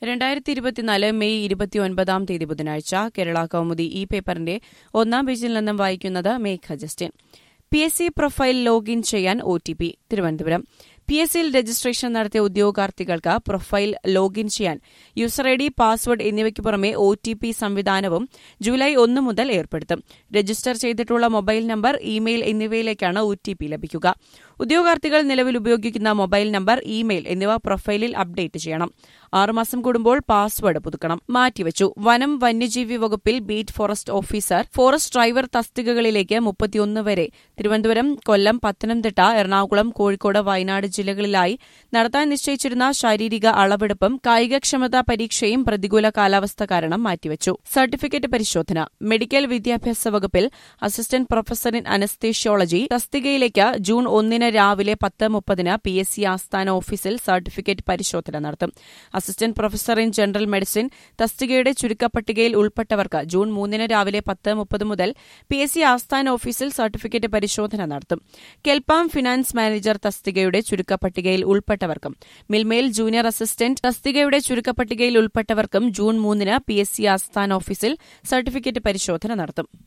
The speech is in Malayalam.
രണ്ടായിരത്തി ഇരുപത്തിനാല് മെയ് ഇരുപത്തിയൊൻപതാം തീയതി ബുധനാഴ്ച കേരള കൗമുദി ഈ പേപ്പറിന്റെ ഒന്നാം പേജിൽ നിന്നും വായിക്കുന്നത് Megha Justin P S C profile login ചെയ്യാൻ O T P Thiruvananthapuram P S സിയിൽ രജിസ്ട്രേഷൻ നടത്തിയ ഉദ്യോഗാർത്ഥികൾക്ക് പ്രൊഫൈൽ ലോഗിൻ ചെയ്യാൻ യൂസർ ഐ ഡി പാസ്വേഡ് എന്നിവയ്ക്ക് പുറമെ ഒ ടി പി സംവിധാനവും ജൂലൈ ഒന്ന് മുതൽ ഏർപ്പെടുത്തും രജിസ്റ്റർ ചെയ്തിട്ടുള്ള മൊബൈൽ നമ്പർ ഇമെയിൽ എന്നിവയിലേക്കാണ് ഒ ടി പി ലഭിക്കുക ഉദ്യോഗാർത്ഥികൾ നിലവിൽ ഉപയോഗിക്കുന്ന മൊബൈൽ നമ്പർ ഇമെയിൽ എന്നിവ പ്രൊഫൈലിൽ അപ്ഡേറ്റ് ചെയ്യണം ആറുമാസം കൂടുമ്പോൾ പാസ്വേഡ് പുതുക്കണം മാറ്റിവച്ചു വനം വന്യജീവി വകുപ്പിൽ beat forest officer forest driver തസ്തികകളിലേക്ക് മുപ്പത്തിയൊന്ന് വരെ തിരുവനന്തപുരം കൊല്ലം പത്തനംതിട്ട എറണാകുളം കോഴിക്കോട് വയനാട് ജില്ലകളിലായി നടത്താൻ നിശ്ചയിച്ചിരുന്ന ശാരീരിക അളവെടുപ്പും കായികക്ഷമതാ പരീക്ഷയും പ്രതികൂല കാലാവസ്ഥ കാരണം മാറ്റിവച്ചു സർട്ടിഫിക്കറ്റ് പരിശോധന മെഡിക്കൽ വിദ്യാഭ്യാസ വകുപ്പിൽ അസിസ്റ്റന്റ് പ്രൊഫസർ ഇൻ അനസ്തേഷ്യോളജി തസ്തികയിലേക്ക് ജൂൺ ഒന്നിന് രാവിലെ പത്ത് മുപ്പതിന് പി എസ് സി ആസ്ഥാന ഓഫീസിൽ സർട്ടിഫിക്കറ്റ് പരിശോധന നടത്തും assistant professor in general medicine തസ്തികയുടെ ചുരുക്കപ്പട്ടികയിൽ ഉൾപ്പെട്ടവർക്ക് ജൂൺ മൂന്നിന് രാവിലെ പത്ത് മുപ്പത് മുതൽ പി എസ് സി ആസ്ഥാന ഓഫീസിൽ സർട്ടിഫിക്കറ്റ് പരിശോധന നടത്തും കെൽപാം ഫിനാൻസ് മാനേജർ തസ്തികയുടെ ചുരുക്കപ്പട്ടികയിൽ ഉൾപ്പെട്ടവർക്കും മിൽമേൽ ജൂനിയർ അസിസ്റ്റന്റ് തസ്തികയുടെ ചുരുക്കപ്പട്ടികയിൽ ഉൾപ്പെട്ടവർക്കും ജൂൺ മൂന്നിന് പി എസ് സി ആസ്ഥാന ഓഫീസിൽ സർട്ടിഫിക്കറ്റ് പരിശോധന നടത്തും